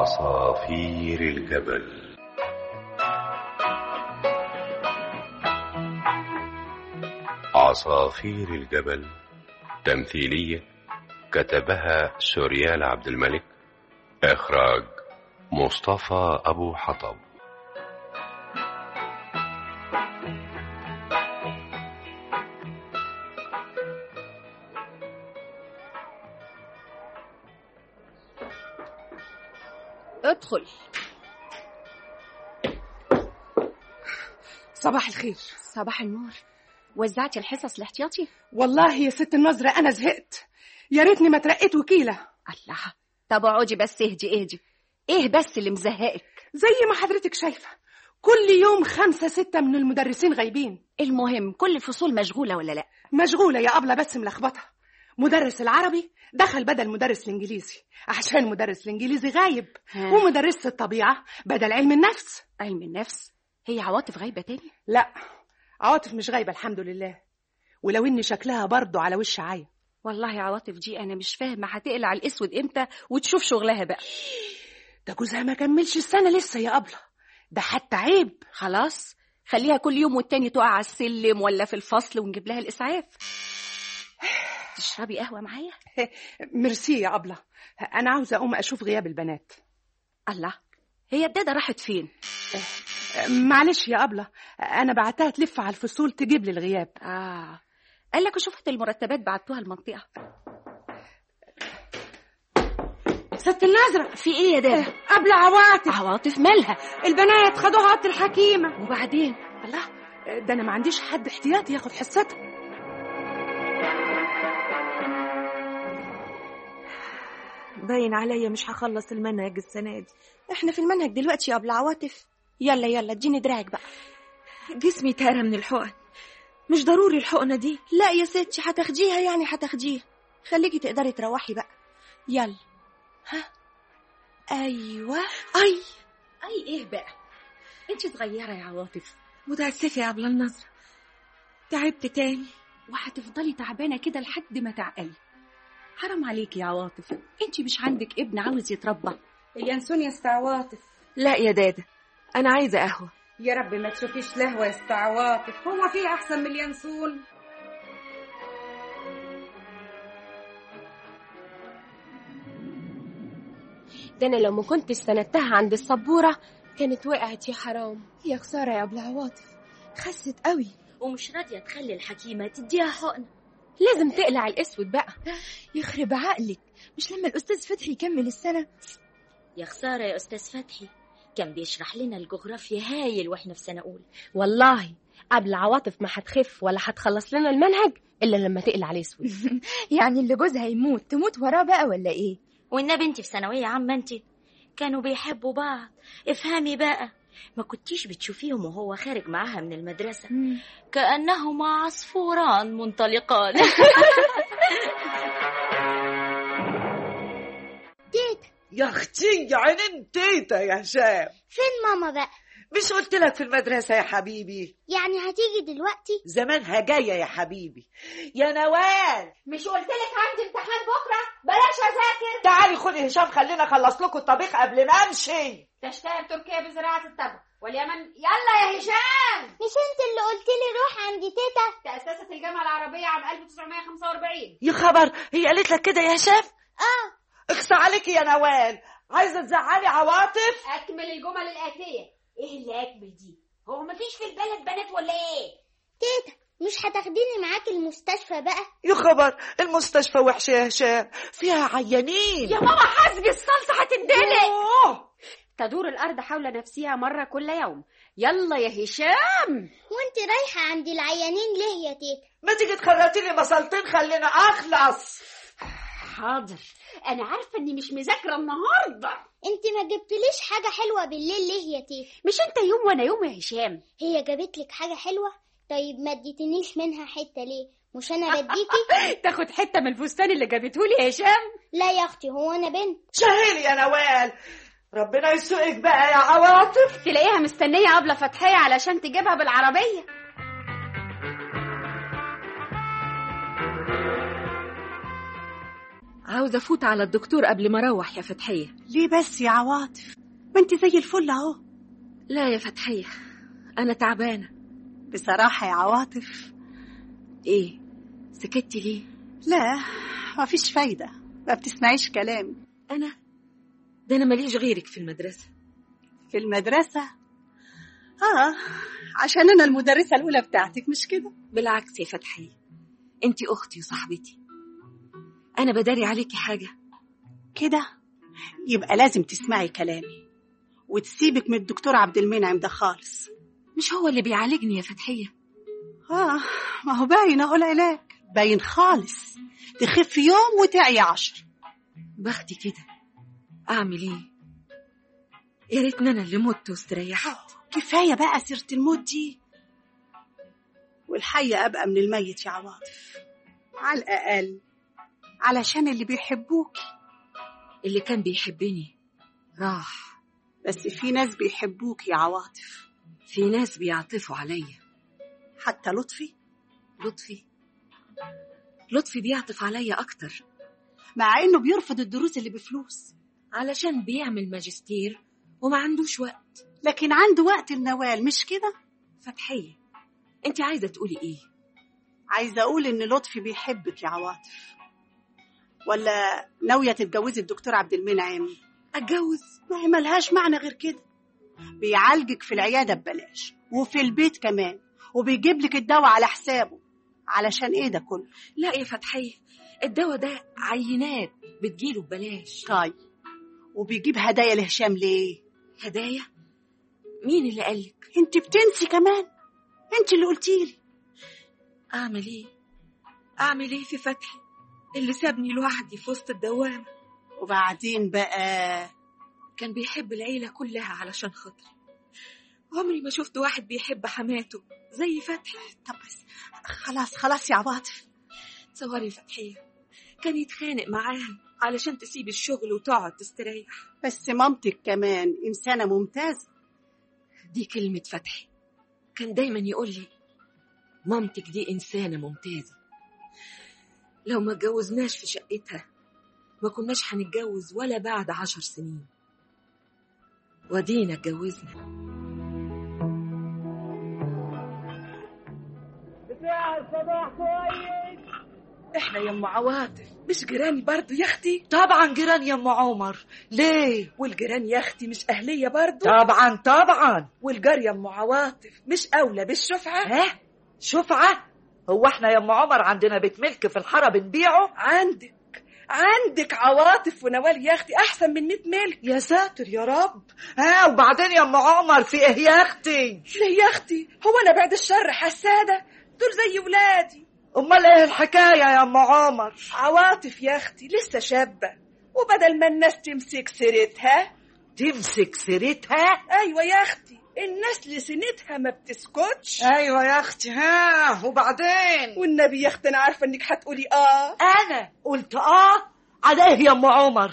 عصافير الجبل عصافير الجبل تمثيلية كتبها سوريال عبد الملك إخراج مصطفى أبو حطب ادخل صباح الخير صباح النور وزعتي الحصص الاحتياطي والله يا ست النظرة أنا زهقت يا ريتني ما ترقيت وكيلة الله طب اقعدي بس اهدي اهدي ايه بس اللي مزهقك زي ما حضرتك شايفة كل يوم خمسة ستة من المدرسين غايبين المهم كل الفصول مشغولة ولا لا مشغولة يا أبلة بس ملخبطة مدرس العربي دخل بدل مدرس الإنجليزي عشان مدرس الإنجليزي غايب ها. ومدرسة الطبيعة بدل علم النفس علم النفس هي عواطف غايبة تاني لا عواطف مش غايبة الحمد لله ولو إن شكلها برضه على وش عاية والله عواطف دي انا مش فاهمة هتقلع الاسود امتى وتشوف شغلها بقى ده جوزها ما كملش السنة لسه يا أبلة ده حتى عيب خلاص خليها كل يوم والتاني تقع على السلم ولا في الفصل ونجيب لها الاسعاف تشربي قهوة معايا ميرسي يا أبلة أنا عاوزة أقوم أشوف غياب البنات الله هي الدادة راحت فين معلش يا أبلة أنا بعتها تلف على الفصول تجيب لي الغياب اه قال لك شفت المرتبات بعتوها المنطقة ست النظرة في ايه يا دادة قبل عواطف عواطف مالها البنات خدوها عطل الحكيمة وبعدين الله ده أنا ما عنديش حد احتياطي ياخد حصتها باين عليا مش هخلص المنهج السنة دي احنا في المنهج دلوقتي يا ابو عواطف يلا يلا اديني دراعك بقى جسمي تهرى من الحقن مش ضروري الحقنة دي لا يا ستي هتاخديها يعني هتاخديها خليكي تقدري تروحي بقى يلا ها ايوه أي اي ايه بقى انت صغيره يا عواطف متأسفة يا عبلة النظرة تعبت تاني وهتفضلي تعبانه كده لحد ما تعقلي حرام عليكي يا عواطف انت مش عندك ابن عاوز يتربى ينسون يا استعواطف لا يا دادا أنا عايزة قهوة يا رب ما تشوفيش لهوة يا استعواطف هو في أحسن من اليانسون ده انا لو ما كنت استندتها عند السبوره كانت وقعت يا حرام يا خساره يا ابو عواطف خست قوي ومش راضية تخلي الحكيمة تديها حقن لازم تقلع الاسود بقى يخرب عقلك مش لما الاستاذ فتحي يكمل السنه يا خسارة يا أستاذ فتحي كان بيشرح لنا الجغرافيا هايل واحنا في سنة أولى والله قبل عواطف ما هتخف ولا هتخلص لنا المنهج الا لما تقلع الاسود يعني اللي جوزها يموت تموت وراه بقى ولا ايه والنبي انت في ثانوية عامة انت كانوا بيحبوا بعض افهمي بقى ما كنتيش بتشوفيهم وهو خارج معاها من المدرسة كأنهما عصفوران منطلقان يا اختي يا عينين تيتا يا هشام فين ماما بقى مش قلت لك في المدرسة يا حبيبي يعني هتيجي دلوقتي زمانها جاية يا حبيبي يا نوال مش قلت لك عندي امتحان بكره بلاش اذاكر تعالي خدي هشام خلينا اخلص لكم الطبيخ قبل ما امشي تشتغل تركيا بزراعة التبغ واليمن يلا يا هشام مش انت اللي قلت لي روح عند تيتا تأسست الجامعة العربية عام 1945 يا خبر هي قالت لك كده يا هشام اه اخصى عليكي يا نوال عايزة تزعلي عواطف أكمل الجمل الآتية إيه اللي أكمل دي؟ هو مفيش في البلد بنات ولا إيه؟ تيتا مش هتاخديني معاكي المستشفى بقى يا خبر المستشفى وحشة يا هشام فيها عيانين يا ماما حاسبي الصلصة هتندلق أوه. تدور الأرض حول نفسها مرة كل يوم يلا يا هشام وانت رايحه عند العيانين ليه يا تيتا ما تيجي تخرطي لي بصلتين خلينا اخلص حاضر أنا عارفة إني مش مذاكرة النهاردة انت ما جبتليش حاجه حلوه بالليل ليه يا تيتا مش أنت يوم وأنا يوم يا هشام هي جابت لك حاجه حلوه طيب ما اديتنيش منها حته ليه مش انا بديكي تاخد حتة من الفستان اللي جابته لي يا هشام لا يا اختي هو انا بنت شهيلي يا نوال ربنا يسوقك بقى يا عواطف تلاقيها مستنية أبلة فتحية علشان تجيبها بالعربية عاوزة أفوت على الدكتور قبل ما أروح يا فتحية ليه بس يا عواطف ما انت زي الفل اهو لا يا فتحية أنا تعبانة بصراحة يا عواطف إيه سكتي ليه لا ما فيش فايدة ما بتسمعيش كلامي أنا ده أنا ماليش غيرك في المدرسة في المدرسة اه عشان انا المدرسة الاولى بتاعتك مش كده بالعكس يا فتحية أنت أختي وصاحبتي أنا بداري عليكي حاجة كده يبقى لازم تسمعي كلامي وتسيبك من الدكتور عبد المنعم ده خالص مش هو اللي بيعالجني يا فتحية اه ما هو باين اهو العلاج باين خالص تخف يوم وتعي عشر بختي كده أعمل إيه يا ريتني أنا اللي مت واستريحت كفاية بقى سيرة الموت دي والحي أبقى من الميت يا عواطف على الأقل علشان اللي بيحبوك اللي كان بيحبني راح بس في ناس بيحبوك يا عواطف في ناس بيعطفوا عليا حتى لطفي لطفي لطفي بيعطف عليا أكتر مع إنه بيرفض الدروس اللي بفلوس علشان بيعمل ماجستير وما عندوش وقت لكن عنده وقت النوال مش كده فتحية انت عايزة تقولي ايه عايزة أقول إن لطفي بيحبك يا عواطف ولا ناوية تتجوزي الدكتور عبد المنعم اتجوز ما هي ملهاش معنى غير كده بيعالجك في العيادة ببلاش وفي البيت كمان وبيجيب لك الدواء على حسابه علشان ايه ده كله لا يا فتحية الدواء ده عينات بتجيله ببلاش طيب وبيجيب هدايا لهشام ليه هدايا مين اللي قالك انت بتنسي كمان انت اللي قلتيلي اعمل ايه اعمل ايه في فتحي اللي سابني لوحدي في وسط الدوامة وبعدين بقى كان بيحب العيلة كلها علشان خاطري عمري ما شفت واحد بيحب حماته زي فتحي طب بس خلاص خلاص يا عواطف تصوري فتحية كان يتخانق معاها علشان تسيب الشغل وتقعد تستريح بس مامتك كمان إنسانة ممتازة دي كلمة فتحي كان دايما يقول لي مامتك دي إنسانة ممتازة لو ما اتجوزناش في شقتها ما كناش هنتجوز ولا بعد عشر سنين ودينا اتجوزنا بتاع الصباح كويس احنا يا ام عواطف مش جيراني برضو يا اختي طبعا جيران يا ام عمر ليه والجيران يا اختي مش اهليه برضو طبعا طبعا والجاريه ام عواطف مش اولى بالشفعه ها شفعه هو احنا يا ام عمر عندنا بيت ملك في الحاره بنبيعه عندك عندك عواطف ونوال يا اختي احسن من 100 ملك يا ساتر يا رب ها وبعدين يا ام عمر في ايه يا اختي ليه يا اختي هو انا بعد الشر حساده دول زي ولادي امال ايه الحكايه يا ام عمر عواطف يا اختي لسه شابه وبدل ما الناس تمسك سيرتها تمسك سيرتها ايوه يا اختي الناس لسنتها ما بتسكتش ايوه يا اختي ها وبعدين والنبي يا اختي انا عارفه انك هتقولي اه انا قلت اه على ايه يا ام عمر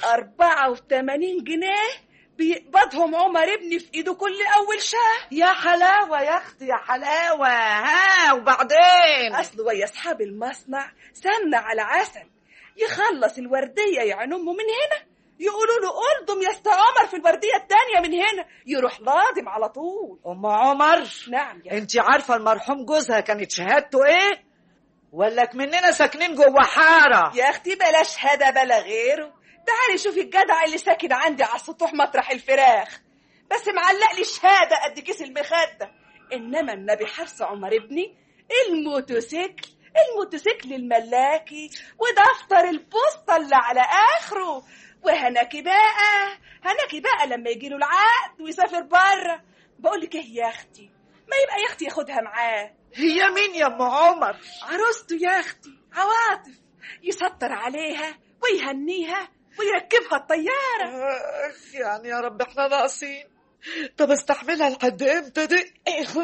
84 جنيه بيقبضهم عمر ابني في ايده كل اول شهر يا حلاوه يا اختي يا حلاوه ها وبعدين اصل ويا اصحاب المصنع سمنه على عسل يخلص الورديه يعني امه من هنا يقولوا له قلدم يا استا عمر في الورديه التانية من هنا يروح لادم على طول ام عمر نعم يا انت عارفه المرحوم جوزها كانت شهادته ايه ولا مننا ساكنين جوه حاره يا اختي بلا شهاده بلا غيره تعالي شوفي الجدع اللي ساكن عندي على السطوح مطرح الفراخ بس معلق لي شهاده قد كيس المخده انما النبي حرص عمر ابني الموتوسيكل الموتوسيكل الملاكي ودفتر البوسطه اللي على اخره وهناكي بقى هناكي بقى لما يجيله العقد ويسافر بره بقول لك ايه يا اختي ما يبقى يا اختي ياخدها معاه هي مين يا ام عمر عروسته يا اختي عواطف يسطر عليها ويهنيها ويركبها الطياره يعني يا رب احنا ناقصين طب استحملها لحد امتى دي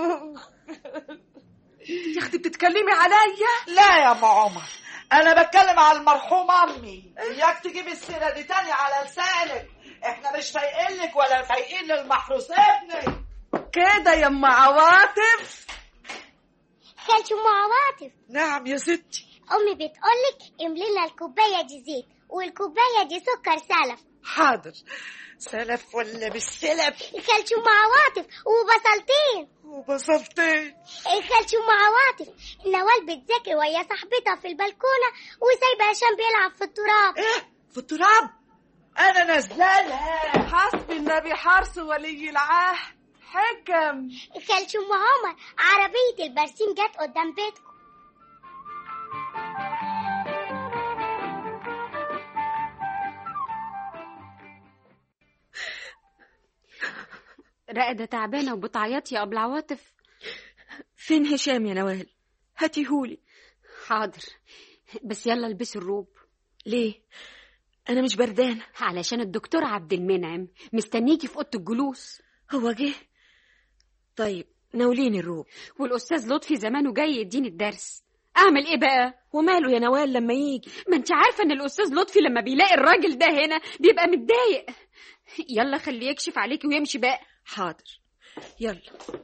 يا اختي بتتكلمي عليا لا يا ام عمر انا بتكلم على المرحوم امي اياك تجيب السيره دي تاني على لسانك احنا مش فايقين لك ولا فايقين للمحروس ابني كده يا ام عواطف خالتي ام عواطف نعم يا ستي امي بتقولك املي لنا الكوبايه دي زيت والكوباية دي سكر سلف حاضر سلف ولا بالسلف الكالسيوم مع عواطف وبصلتين وبصلتين الكالسيوم مع عواطف نوال بتذاكر ويا صاحبتها في البلكونة وسايبة هشام بيلعب في التراب ايه في التراب انا نازلالها حسبي النبي حرس ولي العهد حكم الكالسيوم عمر عربية البرسيم جت قدام بيتكم راقدة تعبانة وبتعيطي يا أبو عواطف فين هشام يا نوال هاتيهولي حاضر بس يلا البسي الروب ليه انا مش بردانه علشان الدكتور عبد المنعم مستنيكي في اوضه الجلوس هو جه طيب ناوليني الروب والاستاذ لطفي زمانه جاي يديني الدرس اعمل ايه بقى وماله يا نوال لما يجي ما انت عارفه ان الاستاذ لطفي لما بيلاقي الراجل ده هنا بيبقى متضايق يلا خليه يكشف عليكي ويمشي بقى حاضر يلا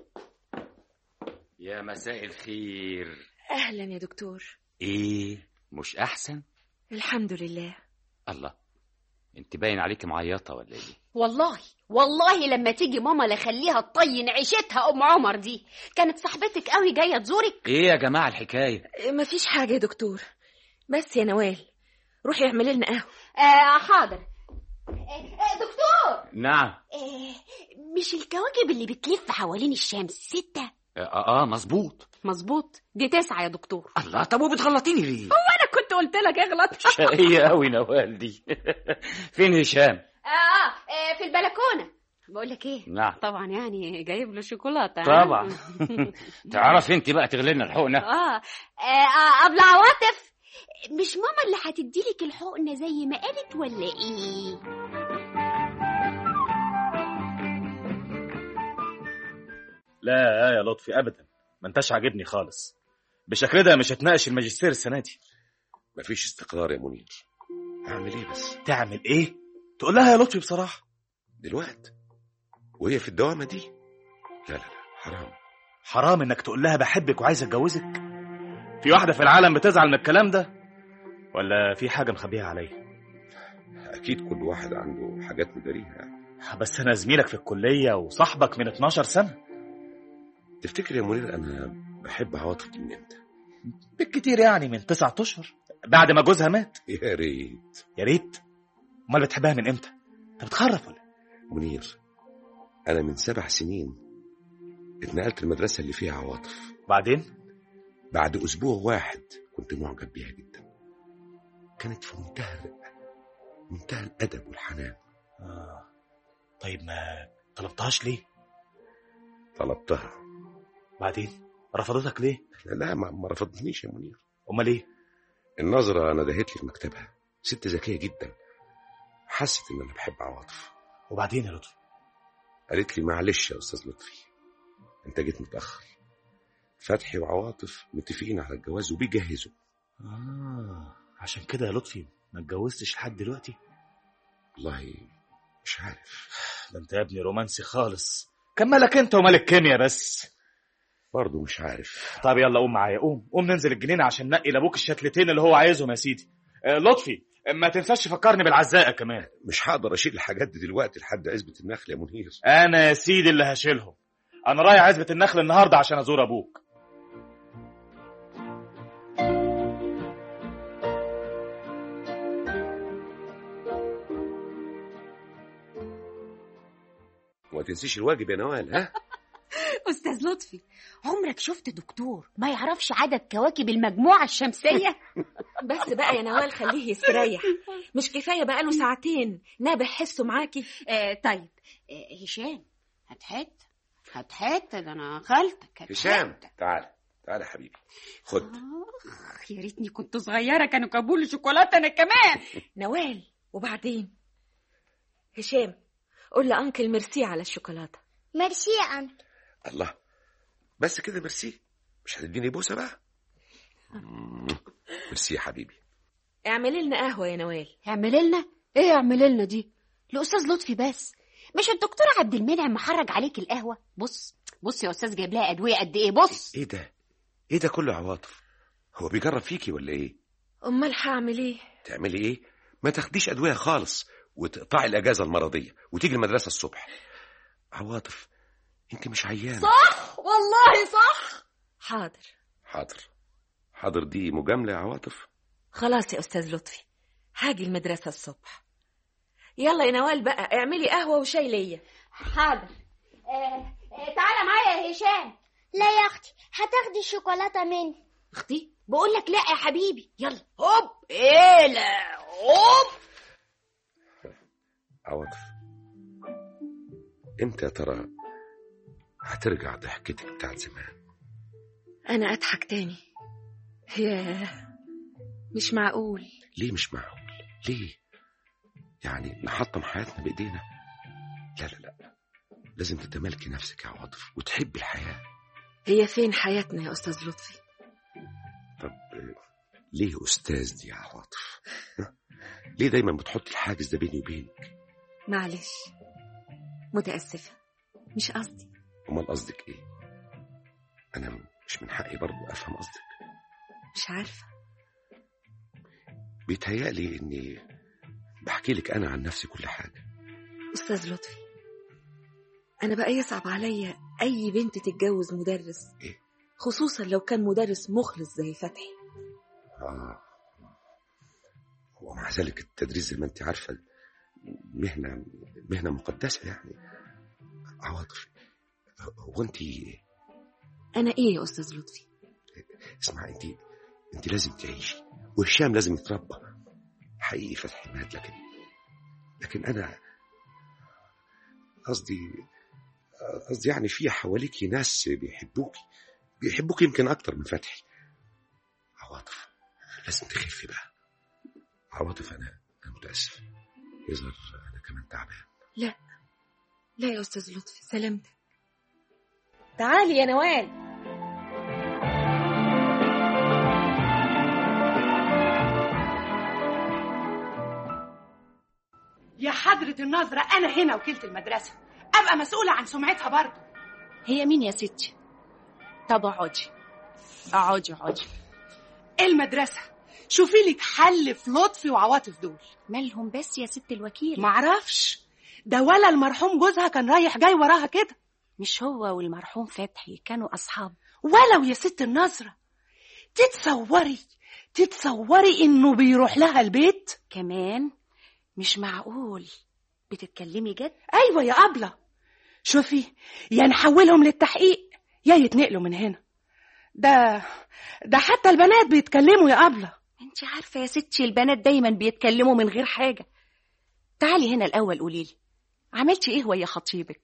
يا مساء الخير اهلا يا دكتور ايه مش احسن الحمد لله الله انت باين عليك معيطه ولا ايه والله والله لما تيجي ماما لخليها تطين عيشتها ام عمر دي كانت صاحبتك قوي جايه تزورك ايه يا جماعه الحكايه مفيش حاجه يا دكتور بس يا نوال روحي اعملي لنا قهوه آه حاضر آه دكتور نعم آه مش الكواكب اللي بتلف حوالين الشمس ستة اه اه مظبوط مظبوط دي تسعة يا دكتور الله طب وبتغلطيني ليه هو انا كنت قلت لك اغلط شقيه قوي نوال دي فين هشام آه, اه في البلكونه بقول لك ايه نعم طبعا يعني جايب له شوكولاته طبعا تعرف انت بقى تغلي لنا الحقنه اه, آه قبل عواطف مش ماما اللي هتديلك الحقنه زي ما قالت ولا ايه لا يا لطفي ابدا ما انتش عاجبني خالص بشكل ده مش هتناقش الماجستير السنه دي مفيش استقرار يا منير اعمل ايه بس تعمل ايه تقول لها يا لطفي بصراحه دلوقتي وهي في الدوامه دي لا لا لا حرام حرام انك تقول لها بحبك وعايز اتجوزك في واحده في العالم بتزعل من الكلام ده ولا في حاجه مخبيها عليا اكيد كل واحد عنده حاجات مداريها بس انا زميلك في الكليه وصاحبك من 12 سنه تفتكر يا منير انا بحب عواطف من امتى بالكتير يعني من تسعة اشهر بعد ما جوزها مات يا ريت يا ريت امال بتحبها من امتى انت بتخرف ولا منير انا من سبع سنين اتنقلت المدرسه اللي فيها عواطف بعدين بعد اسبوع واحد كنت معجب بيها جدا كانت في منتهى الرقه منتهى الادب والحنان آه. طيب ما طلبتهاش ليه طلبتها بعدين رفضتك ليه لا لا ما, ما رفضتنيش يا منير امال ايه النظرة ندهت لي في مكتبها ست ذكية جدا حست إن أنا بحب عواطف وبعدين يا لطفي قالت لي معلش يا أستاذ لطفي أنت جيت متأخر فتحي وعواطف متفقين على الجواز وبيجهزوا آه عشان كده يا لطفي ما اتجوزتش لحد دلوقتي والله مش عارف ده انت يا ابني رومانسي خالص كان مالك انت ومالك كيميا بس برضه مش عارف طب يلا قوم معايا قوم قوم ننزل الجنينه عشان نقي لابوك الشتلتين اللي هو عايزهم يا سيدي آه لطفي ما تنساش تفكرني بالعزاقه كمان مش هقدر اشيل الحاجات دي دلوقتي لحد عزبة النخل يا منير انا يا سيدي اللي هشيلهم انا رايح عزبة النخل النهارده عشان ازور ابوك وما تنسيش الواجب يا نوال ها استاذ لطفي عمرك شفت دكتور ما يعرفش عدد كواكب المجموعه الشمسيه بس بقى يا نوال خليه يستريح مش كفايه بقاله ساعتين نابح حسه معاكي آه طيب آه هشام هتحت هتحت ده انا خالتك هتحت. هشام تعال تعال يا حبيبي خد اخ يا ريتني كنت صغيره كانوا جابوا لي شوكولاته انا كمان نوال وبعدين هشام قول لأنكل ميرسي على الشوكولاتة ميرسي يا أنكل الله بس كده ميرسي مش هتديني بوسه بقى ميرسي يا حبيبي اعملي لنا قهوة يا نوال اعملي لنا ايه اعملي لنا دي الاستاذ لطفي بس مش الدكتور عبد المنعم محرج عليك القهوه بص بص يا استاذ جايب لها ادويه قد ايه بص ايه ده ايه ده كله عواطف هو بيجرب فيكي ولا ايه امال هعمل ايه تعملي ايه ما تاخديش ادويه خالص وتقطعي الاجازه المرضيه وتيجي المدرسه الصبح عواطف انت مش عيانه صح والله صح حاضر حاضر حاضر دي مجامله يا عواطف خلاص يا أستاذ لطفي هاجي المدرسة الصبح يلا يا نوال بقى اعملي قهوة وشاي ليا حاضر آه آه تعالى معايا يا هشام لا يا اختي هتاخدي الشوكولاته مني اختي بقول لك لا يا حبيبي يلا هوب ايه لا هوب عواطف امتى يا ترى هترجع ضحكتك بتاعت زمان أنا أضحك تاني ياه مش معقول ليه مش معقول ليه يعني نحطم حياتنا بايدينا لا لا لا لازم تتمالكي نفسك يا عواطف وتحبي الحياه هي فين حياتنا يا أستاذ لطفي طب آه، ليه استاذ دي يا عواطف ها؟ ليه دايما بتحطي الحاجز ده بيني وبينك معلش متأسفة مش قصدي امال قصدك ايه انا مش من حقي برضو افهم قصدك مش عارفة بيتهيألي اني بحكي لك انا عن نفسي كل حاجه أستاذ لطفي أنا بقى يصعب عليا أي بنت تتجوز مدرس إيه؟ خصوصا لو كان مدرس مخلص زي فتحي آه. ومع ذلك التدريس زي ما انت عارفه مهنه مهنه مقدسه يعني عواطف هو انت أنا إيه يا أستاذ لطفي اسمع انت انت لازم تعيشي وهشام لازم يتربى حقيقي فتحي مات لكن لكن انا قصدي قصدي يعني في حواليكي ناس بيحبوكي بيحبوك يمكن اكتر من فتحي عواطف لازم تخفي بقى عواطف انا انا متاسف يظهر انا كمان تعبان لا لا يا أستاذ لطفي سلامتك تعالي يا نوال يا حضرة النظرة أنا هنا وكيلة المدرسة أبقى مسؤولة عن سمعتها برضه هي مين يا ستي طب اقعدي اقعدي اقعدي المدرسة شوفي لك حل في لطفي وعواطف دول مالهم بس يا ست الوكيل معرفش ده ولا المرحوم جوزها كان رايح جاي وراها كده مش هو والمرحوم فتحي كانوا اصحاب ولو يا ست النظرة تتصوري تتصوري انه بيروح لها البيت كمان مش معقول بتتكلمي جد ايوه يا ابله شوفي يا نحولهم للتحقيق يا يتنقلوا من هنا ده ده حتى البنات بيتكلموا يا ابله انت عارفه يا ستي البنات دايما بيتكلموا من غير حاجه تعالي هنا الاول قولي لي عملتي ايه ويا خطيبك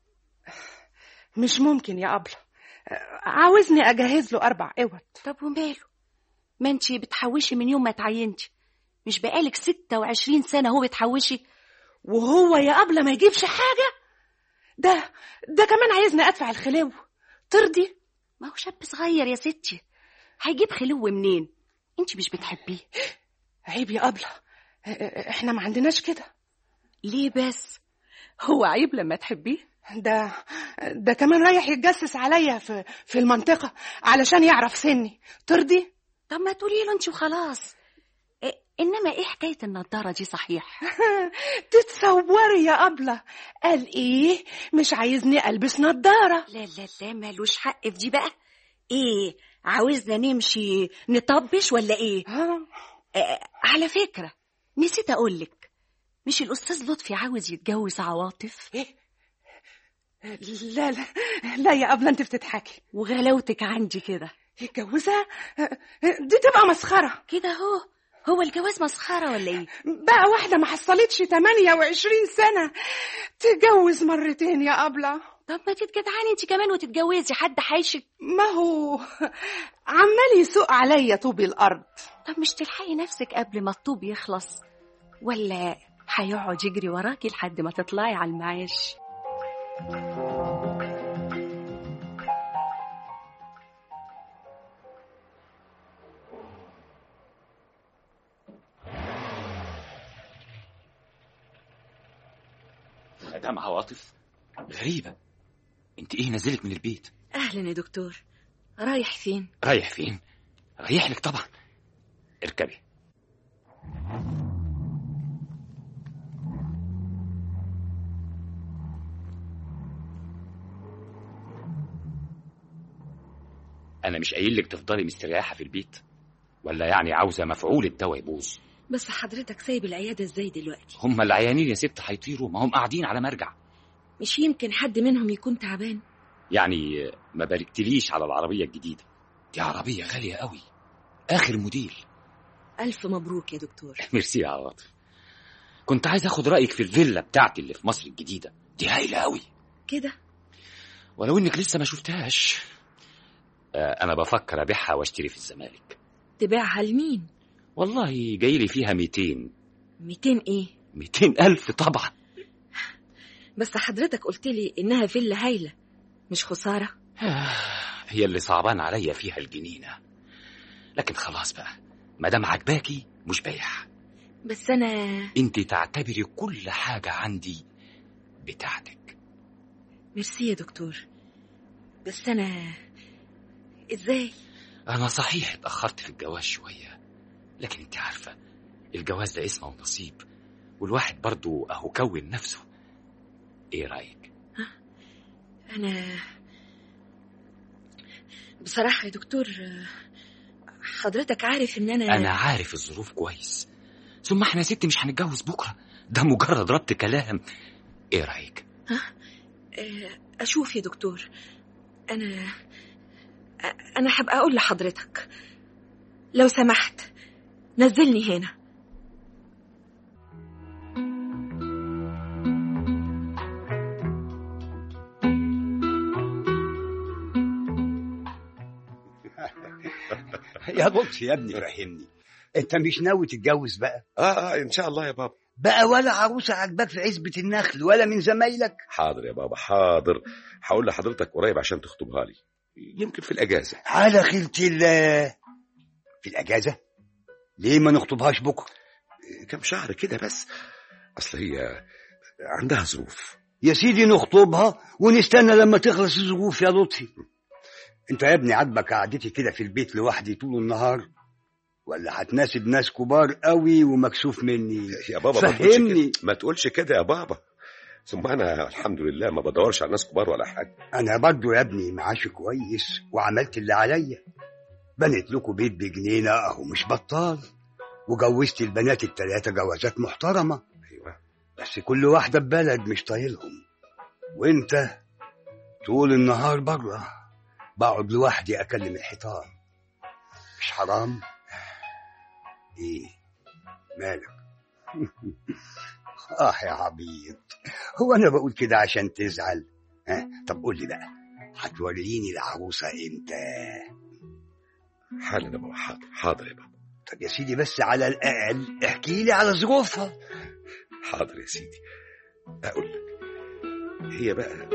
مش ممكن يا ابله عاوزني اجهز له اربع اوض طب وماله ما انت بتحوشي من يوم ما اتعينتي مش بقالك ستة وعشرين سنة هو بتحوشي وهو يا أبلة ما يجيبش حاجة ده ده كمان عايزني أدفع الخلو ترضي ما هو شاب صغير يا ستي هيجيب خلو منين انت مش بتحبيه عيب يا أبلة احنا ما عندناش كده ليه بس هو عيب لما تحبيه ده ده كمان رايح يتجسس عليا في في المنطقة علشان يعرف سني ترضي طب ما تقولي له انت وخلاص إيه انما ايه حكايه النضاره دي صحيح تتصوري يا ابله قال ايه مش عايزني البس نضاره لا لا لا مالوش حق في دي بقى ايه عاوزنا نمشي نطبش ولا ايه آه. آه على فكره نسيت اقولك مش الاستاذ لطفي عاوز يتجوز عواطف ايه لا لا لا يا ابله انت بتضحكي وغلاوتك عندي كده يتجوزها دي تبقى مسخره كده هو هو الجواز مسخرة ولا ايه؟ بقى واحدة ما حصلتش 28 سنة تتجوز مرتين يا أبلة طب ما تتجدعاني انت كمان وتتجوزي حد حيشك ما هو عمال يسوق عليا طوب الأرض طب مش تلحقي نفسك قبل ما الطوب يخلص ولا هيقعد يجري وراكي لحد ما تطلعي على المعاش مدام عواطف غريبة انت ايه نازلك من البيت أهلا يا دكتور رايح فين؟ رايح فين رايح لك طبعا اركبي انا مش قايل لك تفضلي مستريحه في البيت ولا يعني عاوزه مفعول الدواء يبوظ بس حضرتك سايب العيادة ازاي دلوقتي هم العيانين يا ست هيطيروا ما هم قاعدين على مرجع مش يمكن حد منهم يكون تعبان يعني ما باركتليش على العربيه الجديده دي عربيه غاليه قوي اخر موديل ألف مبروك يا دكتور ميرسي يا عواطف كنت عايز اخد رايك في الفيلا بتاعتي اللي في مصر الجديده دي هايله قوي كده ولو انك لسه ما شفتهاش آه، انا بفكر ابيعها واشتري في الزمالك تبيعها لمين والله جاي لي فيها 200 200 ايه 200 الف طبعا بس حضرتك قلت لي انها فيلا هايله مش خساره هي اللي صعبان عليا فيها الجنينه لكن خلاص بقى ما دام عجباكي مش بايعها بس انا انت تعتبري كل حاجه عندي بتاعتك ميرسي يا دكتور بس انا ازاي انا صحيح اتاخرت في الجواز شويه لكن انت عارفه الجواز ده اسمه ونصيب والواحد برضو اهو كون نفسه ايه رايك انا بصراحه يا دكتور حضرتك عارف ان انا انا عارف الظروف كويس ثم احنا يا ستي مش هنتجوز بكره ده مجرد ربط كلام ايه رايك آه، اشوف يا دكتور انا انا هبقى اقول لحضرتك لو سمحت نزلني هنا يا لطفي يا ابني رحمني انت مش ناوي تتجوز بقى اه اه ان شاء الله يا بابا بقى ولا عروسه عجباك في عزبه النخل ولا من زمايلك حاضر يا بابا حاضر هقول لحضرتك قريب عشان تخطبها لي يمكن في الاجازه على خيرة الله في الاجازه ليه ما نخطبهاش بكره كم شهر كده بس اصل هي عندها ظروف يا سيدي نخطبها ونستنى لما تخلص الظروف يا لطفي انت يا ابني عاجبك قعدتي كده في البيت لوحدي طول النهار ولا هتناسب ناس كبار قوي ومكسوف مني يا بابا ما تقولش فهمني كده ما تقولش كده يا بابا ثم انا الحمد لله ما بدورش على ناس كبار ولا حاجه انا برضو يا ابني معاشي كويس وعملت اللي عليا بنيت لكم بيت بجنينه اهو مش بطال وجوزت البنات التلاتة جوازات محترمة ايوه بس كل واحدة ببلد مش طايلهم وانت طول النهار بره بقعد لوحدي اكلم الحيطان مش حرام ايه مالك اه يا عبيط هو انا بقول كده عشان تزعل ها طب قول لي بقى هتوريني العروسه امتى حالا يا بابا حاضر حاضر يا بابا طب يا سيدي بس على الاقل احكي لي على ظروفها حاضر يا سيدي اقول لك هي بقى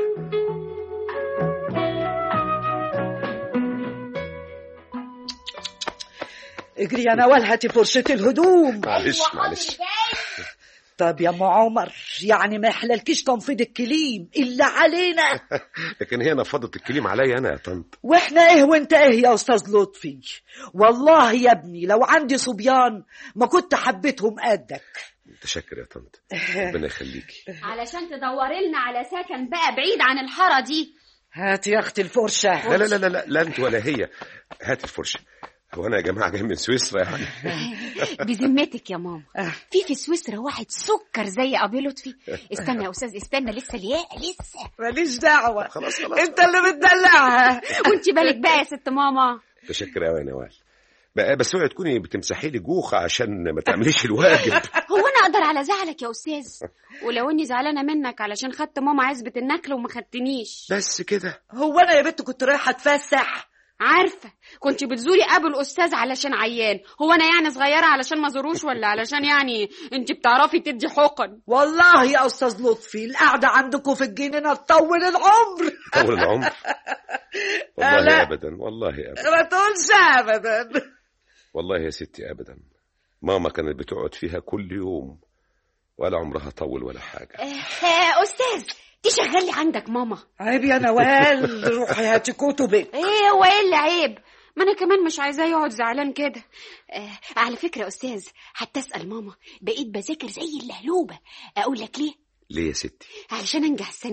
اجري يا نوال هاتي فرشة الهدوم معلش معلش طب يا ام عمر يعني ما يحللكيش تنفيض الكليم الا علينا لكن هي نفضت الكليم عليا انا يا طنط واحنا ايه وانت ايه يا استاذ لطفي والله يا ابني لو عندي صبيان ما كنت حبيتهم قدك متشكر يا طنط ربنا يخليكي علشان تدوري لنا على سكن بقى بعيد عن الحاره دي هاتي يا اختي الفرشه لا لا لا لا لا, لا انت ولا هي هات الفرشه هو انا يا جماعه جاي من سويسرا يعني بذمتك يا ماما في في سويسرا واحد سكر زي ابي لطفي استنى يا استاذ استنى لسه الياء لسه ماليش دعوه خلاص خلاص انت اللي بتدلعها وانت بالك بقى يا ست ماما متشكر قوي يا نوال بقى بس اوعي تكوني بتمسحي لي جوخه عشان ما تعمليش الواجب هو انا اقدر على زعلك يا استاذ ولو اني زعلانه منك علشان خدت ماما عزبه النكل وما خدتنيش بس كده هو انا يا بنت كنت رايحه اتفسح عارفه كنت بتزوري ابو الاستاذ علشان عيان هو انا يعني صغيره علشان ما زوروش ولا علشان يعني انت بتعرفي تدي حقن والله يا استاذ لطفي القعده عندكم في الجنينه تطول العمر طول العمر والله لا. ابدا والله ابدا ما تقولش ابدا والله يا ستي ابدا ماما كانت بتقعد فيها كل يوم ولا عمرها طول ولا حاجه آه استاذ تشغلي عندك ماما عيب يا نوال روحي هاتي كتبك ايه هو ايه اللي عيب ما انا كمان مش عايزاه يقعد زعلان كده آه على فكره يا استاذ حتى اسال ماما بقيت بذاكر زي اللهلوبه اقول لك ليه ليه يا ستي علشان انجح السنه دي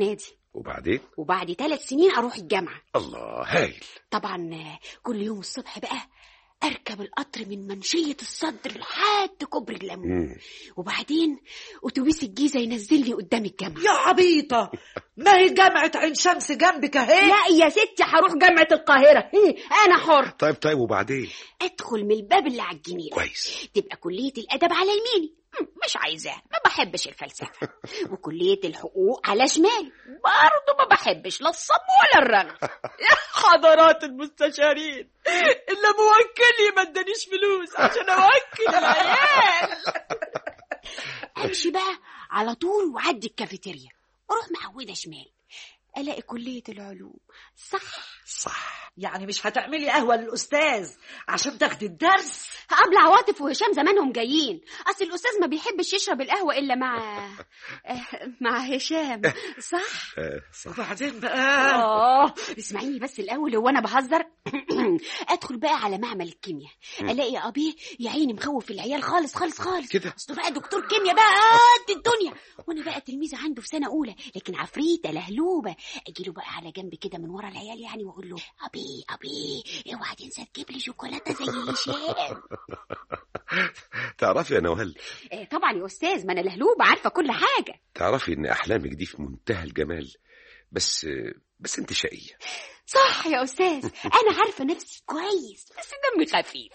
وبعدين وبعد ثلاث سنين اروح الجامعه الله هايل طبعا آه، كل يوم الصبح بقى اركب القطر من منشيه الصدر لحد كوبري الليمون مم. وبعدين اتوبيس الجيزه ينزلني قدام الجامعه يا عبيطة ما هي جامعة عين شمس جنبك اهي لا يا ستي هروح جامعه القاهره إيه، انا حر طيب طيب وبعدين ادخل من الباب اللي على الجنينه كويس تبقى كليه الادب على يميني مم، مش عايزاها ما بحبش الفلسفه وكليه الحقوق على شمالي برضه ما بحبش لا الصب ولا الرغم يا حضرات المستشارين إلا موكلي ما ادانيش فلوس عشان أوكل العيال امشي بقى على طول وعدي الكافيتيريا واروح محوده شمال الاقي كليه العلوم صح صح يعني مش هتعملي قهوة للأستاذ عشان تاخدي الدرس قبل عواطف وهشام زمانهم جايين اصل الاستاذ ما بيحبش يشرب القهوه الا مع آه، مع هشام صح آه صح وبعدين بقى اه اسمعيني بس الاول هو انا بهزر ادخل بقى على معمل الكيمياء الاقي ابيه يا عيني مخوف العيال خالص خالص خالص كده اصله بقى دكتور كيمياء بقى قد الدنيا وانا بقى تلميذه عنده في سنه اولى لكن عفريته لهلوبه اجي له بقى على جنب كده من ورا العيال يعني واقول له ابي ابي اوعى تنسى تجيب لي شوكولاته زي هشام تعرفي يا نوهل آه، طبعا يا استاذ ما انا لهلوبه عارفه كل حاجه تعرفي ان احلامك دي في منتهى الجمال بس بس انت شقيه صح يا استاذ انا عارفه نفسي كويس بس دمي خفيف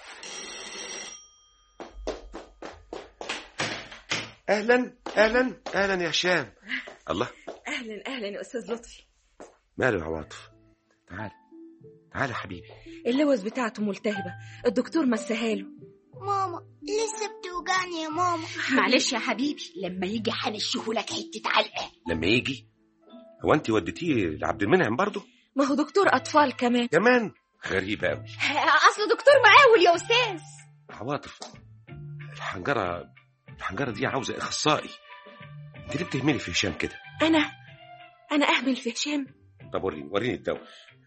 اهلا اهلا اهلا يا هشام الله أهلا أهلا يا أستاذ لطفي ماله يا عواطف تعال تعال يا حبيبي اللوز بتاعته ملتهبة الدكتور مسها له ماما لسه بتوجعني يا ماما معلش يا حبيبي لما يجي هنشيه لك حته علقه لما يجي هو انت وديتيه لعبد المنعم برضه ما هو دكتور أطفال كمان كمان غريبه قوي اصل دكتور مقاول يا استاذ عواطف الحنجره الحنجره دي عاوزه اخصائي انت ليه بتهملي في هشام كده أنا أنا أهمل في هشام طب وريني وريني الدواء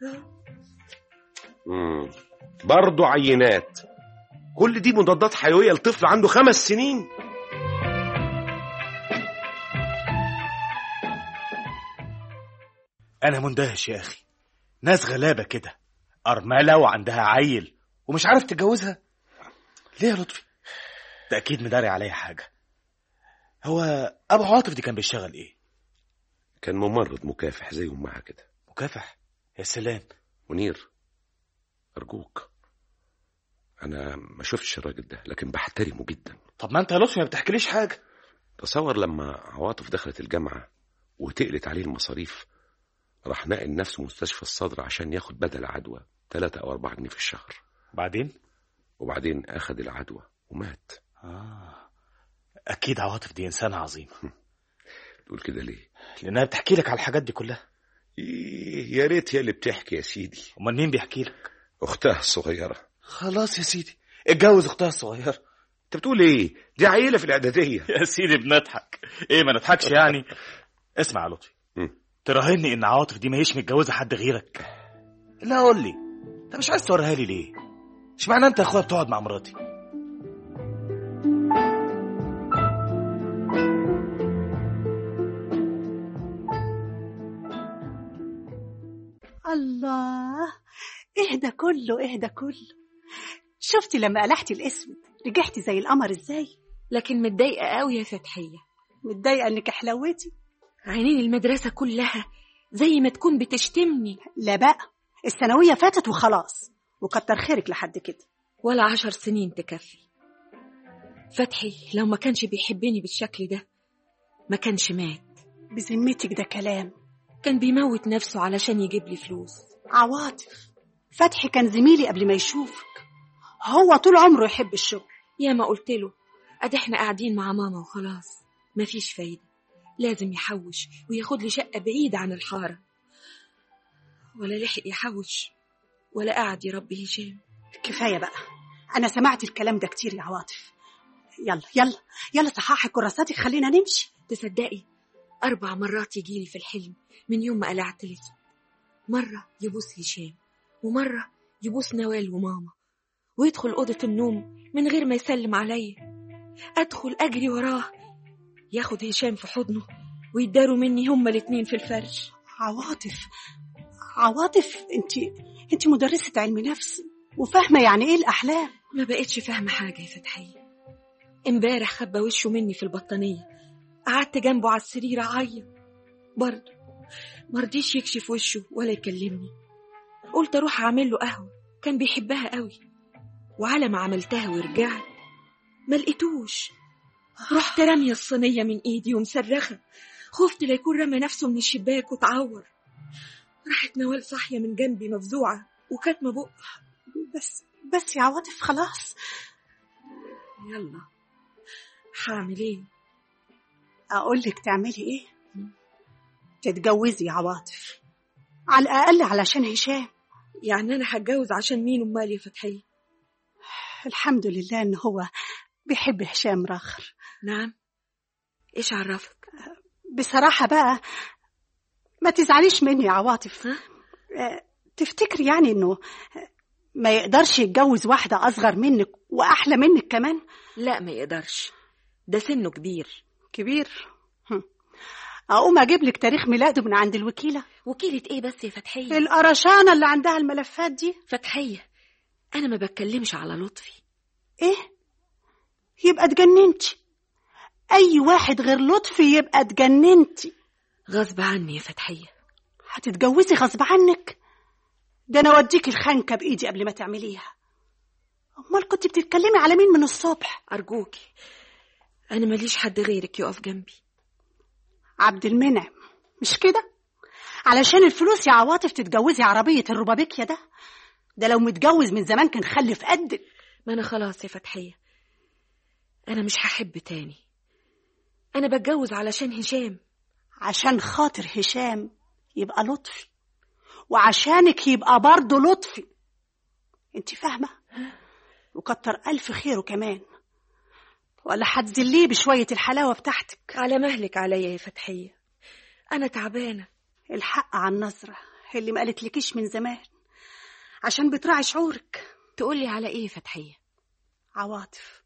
امم برضه عينات كل دي مضادات حيويه لطفل عنده خمس سنين انا مندهش يا اخي ناس غلابه كده ارمله وعندها عيل ومش عارف تتجوزها ليه يا لطفي ده اكيد مداري عليا حاجه هو ابو عاطف دي كان بيشتغل ايه كان ممرض مكافح زي امها كده مكافح يا سلام منير ارجوك انا ما شفتش الراجل ده لكن بحترمه جدا طب ما انت يا لطفي ما بتحكيليش حاجه تصور لما عواطف دخلت الجامعه وتقلت عليه المصاريف راح نقل نفسه مستشفى الصدر عشان ياخد بدل عدوى ثلاثة أو أربعة جنيه في الشهر بعدين وبعدين أخد العدوى ومات آه. اكيد عواطف دي انسانه عظيمه تقول كده ليه لانها بتحكي لك على الحاجات دي كلها إيه يا ريت هي اللي بتحكي يا سيدي امال مين بيحكي لك أختها الصغيرة خلاص يا سيدي اتجوز اختها الصغيره أنت بتقول إيه دي عيلة في الإعدادية يا سيدي بنضحك ايه ما نضحكش يعني اسمع يا لطفي مم. تراهني ان عواطف دي ما هيش متجوزه حد غيرك لا قول لي انت مش عايز توريها لي ليه مش معنى انت يا اخويا بتقعد مع مراتي الله اهدى كله اهدى كله شفتي لما قلعتي الاسود رجعتي زي القمر ازاي لكن متضايقة قوي يا فتحية متضايقه انك حلوتي عينين المدرسة كلها زي ما تكون بتشتمني لا بقى الثانويه فاتت وخلاص وكتر خيرك لحد كده ولا عشر سنين تكفي فتحي لو ما كانش بيحبني بالشكل ده ما كانش مات بذمتك ده كلام كان بيموت نفسه علشان يجيب لي فلوس عواطف فتحي كان زميلي قبل ما يشوفك هو طول عمره يحب الشغل يا ما قلت له ادي احنا قاعدين مع ماما وخلاص مفيش فايدة لازم يحوش وياخد لي شقة بعيدة عن الحارة ولا لحق يحوش ولا قعد يربي هشام كفايه بقى انا سمعت الكلام ده كتير يا عواطف يلا يلا يلا صححي كراساتك خلينا نمشي تصدقي أربع مرات يجيلي في الحلم من يوم ما قلعت الأسود مرة يبوس هشام ومرة يبوس نوال وماما ويدخل أوضة النوم من غير ما يسلم عليا أدخل أجري وراه ياخد هشام في حضنه ويداروا مني هما الاتنين في الفرش عواطف عواطف انت انت مدرسة علم نفس وفاهمة يعني ايه الأحلام ما بقتش فاهمة حاجة يا فتحية امبارح خبى وشه مني في البطانية قعدت جنبه على السرير أعيط برضه مرضيش يكشف وشه ولا يكلمني قلت أروح أعمل له قهوة كان بيحبها قوي وعلى ما عملتها ورجعت ما لقيتوش رحت رامية الصينية من إيدي ومصرخة خفت لا يكون رمى نفسه من الشباك وتعور راحت نوال صاحية من جنبي مفزوعة وكاتمة بقها بس بس يا عواطف خلاص يلا هعمل ايه أقول لك تعملي ايه تتجوزي يا عواطف على الأقل علشان هشام يعني أنا هتجوز عشان مين أمال يا فتحية الحمد لله إن هو بيحب هشام راخر نعم إيش عرفك بصراحة بقى ما تزعليش مني يا عواطف آه، تفتكري يعني إنه ما يقدرش يتجوز واحدة أصغر منك وأحلى منك كمان لا ما يقدرش ده سنه كبير كبير هم. أقوم أجيب لك تاريخ ميلاده من عند الوكيلة وكيلة إيه بس يا فتحية القرشانة اللي عندها الملفات دي فتحية أنا ما بتكلمش على لطفي إيه يبقى اتجننتي أي واحد غير لطفي يبقى اتجننتي غصب عني يا فتحية هتتجوزي غصب عنك ده أنا أوديكي الخنكة بإيدي قبل ما تعمليها أمال كنت بتتكلمي على مين من الصبح أرجوكي أنا ماليش حد غيرك يقف جنبي عبد المنعم مش كده علشان الفلوس يا عواطف تتجوزي عربية الربابيكيا ده ده لو متجوز من زمان كان خلف قدك ما أنا خلاص يا فتحية أنا مش هحب تاني أنا بتجوز علشان هشام عشان خاطر هشام يبقى لطفي وعشانك يبقى برضه لطفي انت فاهمة وكتر ألف خيره كمان ولا هتذليه بشوية الحلاوة بتاعتك على مهلك عليا يا فتحية أنا تعبانة الحق على النظرة اللي ما قالتلكيش من زمان عشان بتراعي شعورك تقولي على إيه يا فتحية عواطف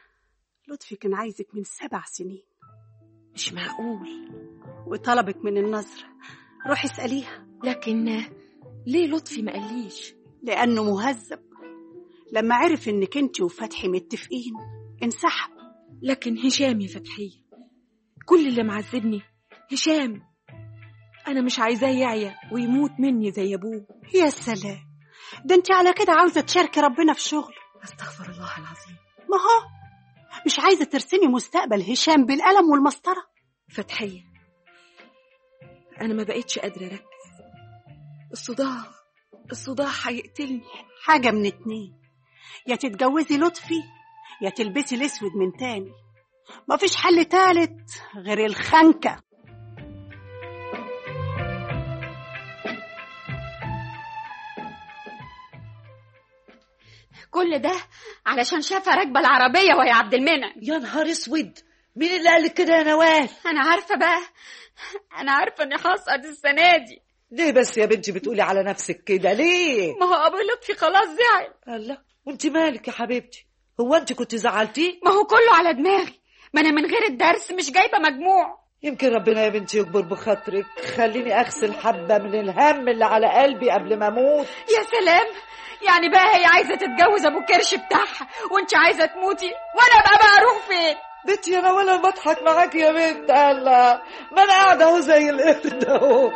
لطفي كان عايزك من سبع سنين مش معقول وطلبك من النظرة روحي اسأليها لكن ليه لطفي ما قاليش لأنه مهذب لما عرف إنك انت وفتحي متفقين انسحب لكن هشام يا فتحية كل اللي معذبني هشام أنا مش عايزاه يعيا ويموت مني زي أبوه يا سلام ده انت على كده عاوزة تشاركي ربنا في شغل أستغفر الله العظيم ما هو مش عايزة ترسمي مستقبل هشام بالقلم والمسطرة فتحية أنا ما بقتش قادرة أركز الصداع الصداع هيقتلني حاجة من اتنين يا تتجوزي لطفي يا تلبسي الاسود من تاني مفيش حل تالت غير الخنكة كل ده علشان شافها راكبه العربيه وهي عبد المنعم يا نهار اسود مين اللي قال لك كده يا نوال انا عارفه بقى انا عارفه اني هسقط السنه دي ليه بس يا بنتي بتقولي على نفسك كده ليه ما هو ابو لطفي خلاص زعل الله وانت مالك يا حبيبتي هو انت كنت زعلتيه ما هو كله على دماغي ما انا من غير الدرس مش جايبه مجموع يمكن ربنا يا بنتي يكبر بخاطرك خليني اغسل حبه من الهم اللي على قلبي قبل ما اموت يا سلام يعني بقى هي عايزه تتجوز ابو كرش بتاعها وانت عايزه تموتي وانا بقى بقى اروح فين بنتي انا وانا بضحك معاك يا بنت الله ما انا قاعده اهو زي القرد اهو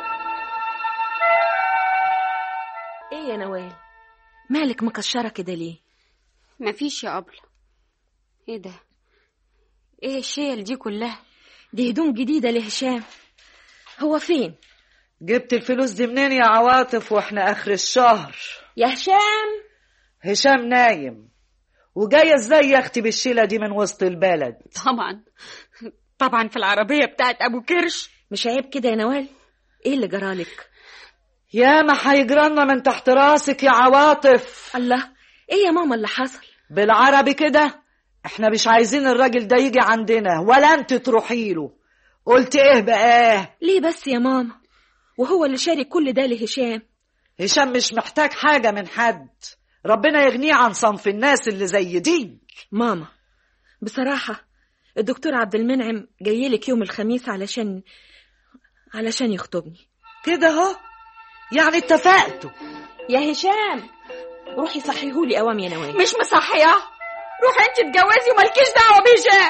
إيه يا نوال مالك مكشرة كده ليه مفيش يا أبلة ايه ده ايه الشيل دي كلها دي هدوم جديدة لهشام هو فين جبت الفلوس دي منين يا عواطف واحنا اخر الشهر يا هشام هشام نايم وجايه ازاي يا اختي بالشيله دي من وسط البلد طبعا طبعا في العربية بتاعت أبو كرش مش عيب كده يا نوال ايه اللي جرالك يا ما هيجرالنا من تحت راسك يا عواطف الله ايه يا ماما اللي حصل بالعربي كده احنا مش عايزين الراجل ده يجي عندنا ولا انت تروحي له قلت ايه بقى ليه بس يا ماما وهو اللي شارك كل ده لهشام هشام مش محتاج حاجة من حد ربنا يغنيه عن صنف الناس اللي زي دي ماما بصراحة الدكتور عبد المنعم جاي لك يوم الخميس علشان علشان يخطبني كده اهو يعني اتفقتوا يا هشام روحي صحيهولي قوام يا نوال مش مصحية روحي انت اتجوزي ومالكيش دعوة بهشام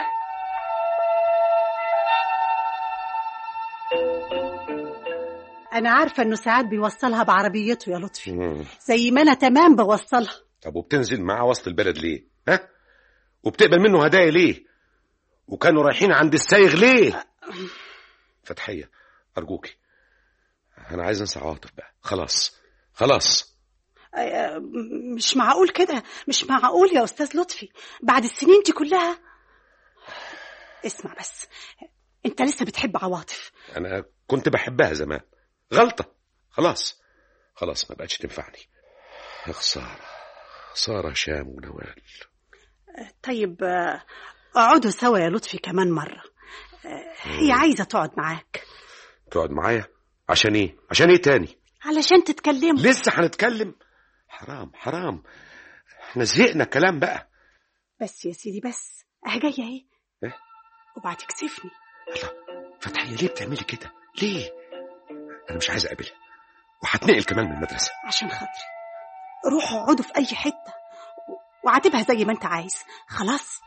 انا عارفه انه ساعات بيوصلها بعربيته يا لطفي مم. زي ما انا تمام بوصلها طب وبتنزل معاه وسط البلد ليه ها وبتقبل منه هدايا ليه وكانوا رايحين عند السايغ ليه فتحية أرجوكي أنا عايز أنسى عواطف بقى خلاص خلاص آه، مش معقول كده مش معقول يا استاذ لطفي بعد السنين دي كلها اسمع بس انت لسه بتحب عواطف أنا كنت بحبها زمان غلطة خلاص خلاص ما بقتش تنفعني يا خسارة خسارة هشام ونوال طيب آه، اقعدوا سوا يا لطفي كمان مرة آه، هي عايزة تقعد معاك تقعد معايا عشان إيه عشان إيه تاني علشان تتكلموا لسه هنتكلم حرام حرام احنا زهقنا كلام بقى بس يا سيدي بس اهي جاية اهي إيه؟ اوعى تكسفني فتحية ليه بتعملي كده ليه أنا مش عايز أقابلها وهتنقل كمان من المدرسة عشان خاطري روحوا اقعدوا في اي حتة و- وعاتبها زي ما انت عايز خلاص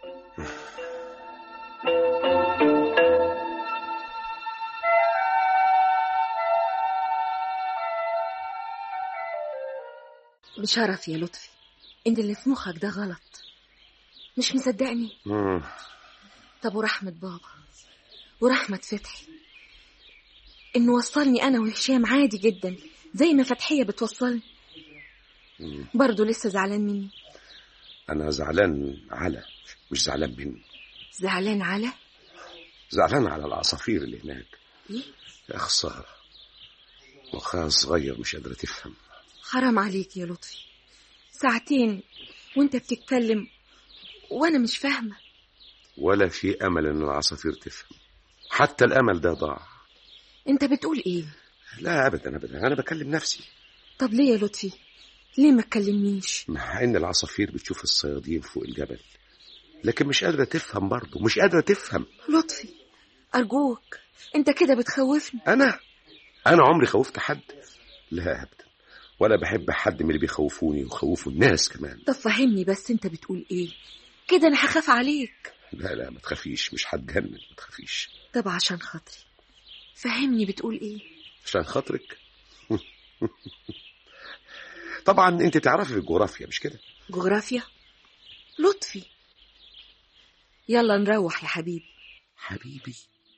بشرف يا لطفي انت اللي في مخك ده غلط مش مصدقني مم. طب ورحمة بابا ورحمة فتحي انه وصلني انا وهشام عادي جدا زي ما فتحية بتوصلني مم. برضه لسه زعلان مني أنا زعلان على مش زعلان مني زعلان على زعلان على العصافير اللي هناك ايه يا خسارة مخها صغير مش قادرة تفهم حرام عليك يا لطفي ساعتين وانت بتتكلم وانا مش فاهمة ولا في أمل إن العصافير تفهم حتى الأمل ده ضاع انت بتقول ايه لا أبدا أبدا أنا بكلم نفسي طب ليه يا لطفي ليه ما تكلمنيش مع إن العصافير بتشوف الصيادين فوق الجبل لكن مش قادرة تفهم برضه مش قادرة تفهم لطفي ارجوك انت كده بتخوفني أنا أنا عمري خوفت حد لا أبدا ولا بحب حد من اللي بيخوفوني ويخوفوا الناس كمان طب فهمني بس انت بتقول ايه كده انا هخاف عليك لا لا ما تخافيش مش هتجنن ما تخافيش طب عشان خاطري فهمني بتقول ايه عشان خاطرك طبعا انت تعرفي في الجغرافيا مش كده جغرافيا لطفي يلا نروح يا حبيبي حبيبي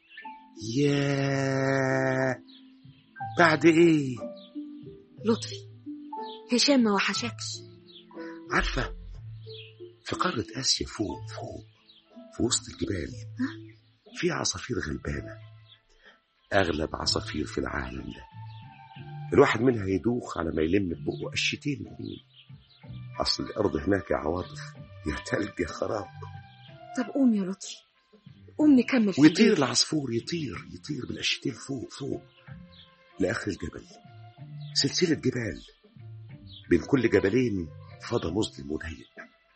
يا بعد ايه لطفي هشام ما وحشكش عارفه في قاره اسيا فوق فوق في وسط الجبال في عصافير غلبانه اغلب عصافير في العالم ده الواحد منها يدوخ على ما يلم ببقه قشتين اتنين اصل الارض هناك يا عواطف يا تلج يا خراب طب قوم يا لطفي قوم نكمل في ويطير البيت. العصفور يطير يطير بالقشتين فوق فوق لآخر الجبل سلسلة جبال بين كل جبلين فضا مظلم وضيق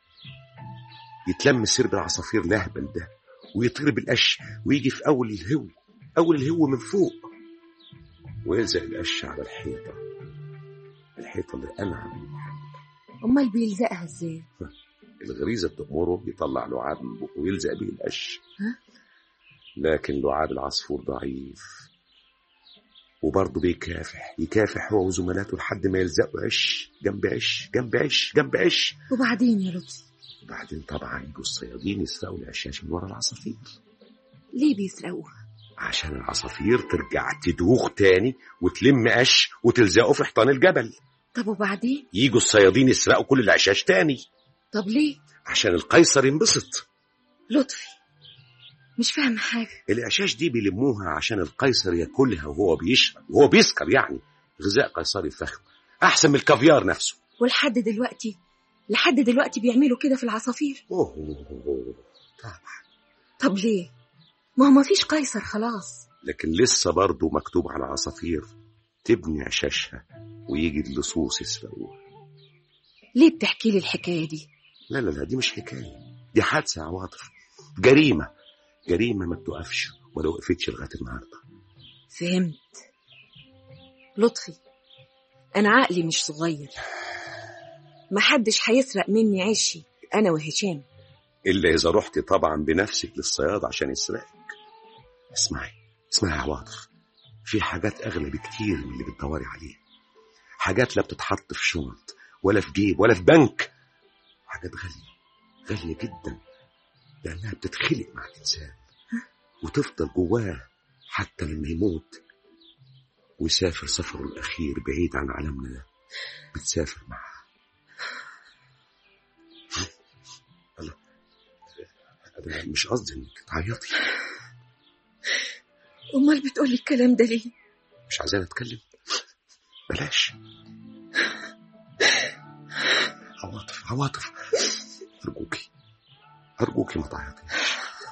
يتلم سرب العصافير الأهبل ده ويطير بالقش ويجي في أول الهو أول الهو من فوق ويلزق القش على الحيطة الحيطة اللي أنعم من امال بيلزقها ازاي الغريزة بتأمره يطلع لعاب من بقه ويلزق بيه القش ها؟ لكن لعاب العصفور ضعيف وبرضه بيكافح يكافح هو وزملاته لحد ما يلزقوا عش جنب عش جنب عش جنب عش وبعدين يا لطفي وبعدين طبعا يجوا الصيادين يسرقوا العشاش من ورا العصافير ليه بيسرقوها عشان العصافير ترجع تدوخ تاني وتلم قش وتلزقه في حيطان الجبل طب وبعدين يجوا الصيادين يسرقوا كل العشاش تاني طب ليه عشان القيصر ينبسط لطفي مش فاهمة حاجة العشاش دي بيلموها عشان القيصر ياكلها وهو بيشرب وهو بيسكر يعني غذاء قيصري فخم احسن من الكافيار نفسه ولحد دلوقتي لحد دلوقتي بيعملوا كده في العصافير اوه طب ليه ما هو مفيش قيصر خلاص لكن لسه برضه مكتوب على العصافير تبني عشاشها ويجي اللصوص يسرقوها ليه بتحكي لي الحكاية دي لا لا لا دي مش حكايه دي حادثه عواطف جريمه جريمه ما بتقفش ولا وقفتش لغايه النهارده فهمت لطفي أنا عقلي مش صغير محدش هيسرق مني عيشي أنا وهشام إلا إذا رحت طبعا بنفسك للصياد عشان يسرقك اسمعي اسمعي يا عواطف في حاجات أغلى بكتير من اللي بتدوري عليها حاجات لا بتتحط في شنط ولا في جيب ولا في بنك حاجات غالية غالية جدا لأنها بتتخلق مع الإنسان وتفضل جواه حتى لما يموت ويسافر سفره الأخير بعيد عن عالمنا ده بتسافر معاه الله أنا مش قصدي إنك تعيطي أمال بتقولي الكلام ده ليه؟ مش عايزاني أتكلم بلاش عواطف عواطف أرجوكي أرجوكي ما تعيطيش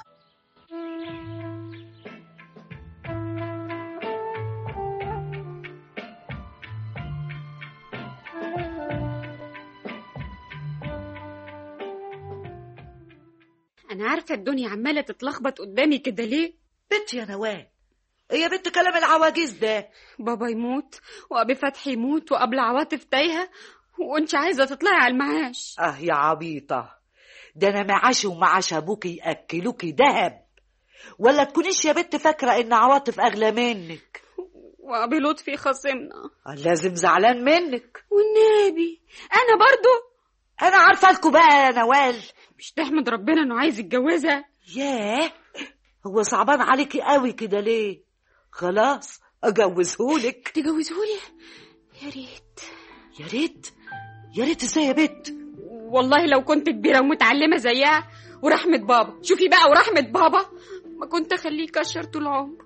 انا عارفه الدنيا عماله تتلخبط قدامي كده ليه بنت يا نوال هي بنت كلام العواجيز ده بابا يموت وابي فتحي يموت وقبل عواطف تايهه وانت عايزه تطلعي على المعاش اه يا عبيطة ده انا معاشي ومعاش ابوكي ياكلوكي دهب ولا تكونيش يا بنت فاكرة ان عواطف اغلى منك وابي لطفي خاصمنا لازم زعلان منك والنبي انا برضو انا عارفه لكم بقى يا نوال مش تحمد ربنا انه عايز يتجوزها ياه هو صعبان عليكي قوي كده ليه خلاص اجوزهولك تجوزهولي يا ريت يا ريت يا ريت ازاي يا بنت والله لو كنت كبيره ومتعلمه زيها ورحمه بابا شوفي بقى ورحمه بابا ما كنت اخليه يكشر طول العمر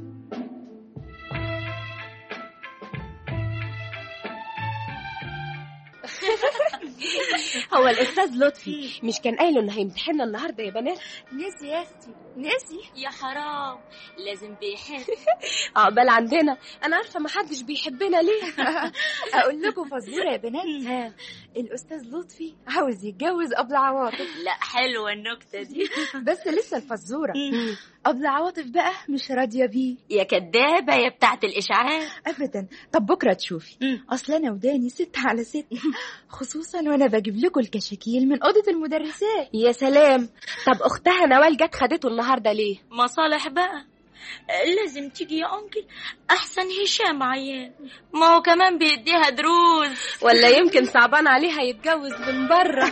هو الاستاذ لطفي مش كان قايل انه هيمتحننا النهارده يا بنات نسي يا اختي نسي يا حرام لازم بيحب عقبال عندنا انا عارفه ما حدش بيحبنا ليه اقول لكم فزوره يا بنات الاستاذ لطفي عاوز يتجوز قبل عواطف لا حلوة النكتة دي بس لسه الفزوره قبل عواطف بقى مش راضيه بيه يا كدابة يا بتاعت الإشعاع ابدا طب بكره تشوفي اصل انا وداني ست على ست خصوصا وانا بجيب لكم الكشاكيل من اوضه المدرسات يا سلام طب اختها نوال جت خدته النهارده ليه مصالح بقى لازم تيجي يا أنكل أحسن هشام عيان ما هو كمان بيديها دروس ولا يمكن صعبان عليها يتجوز من بره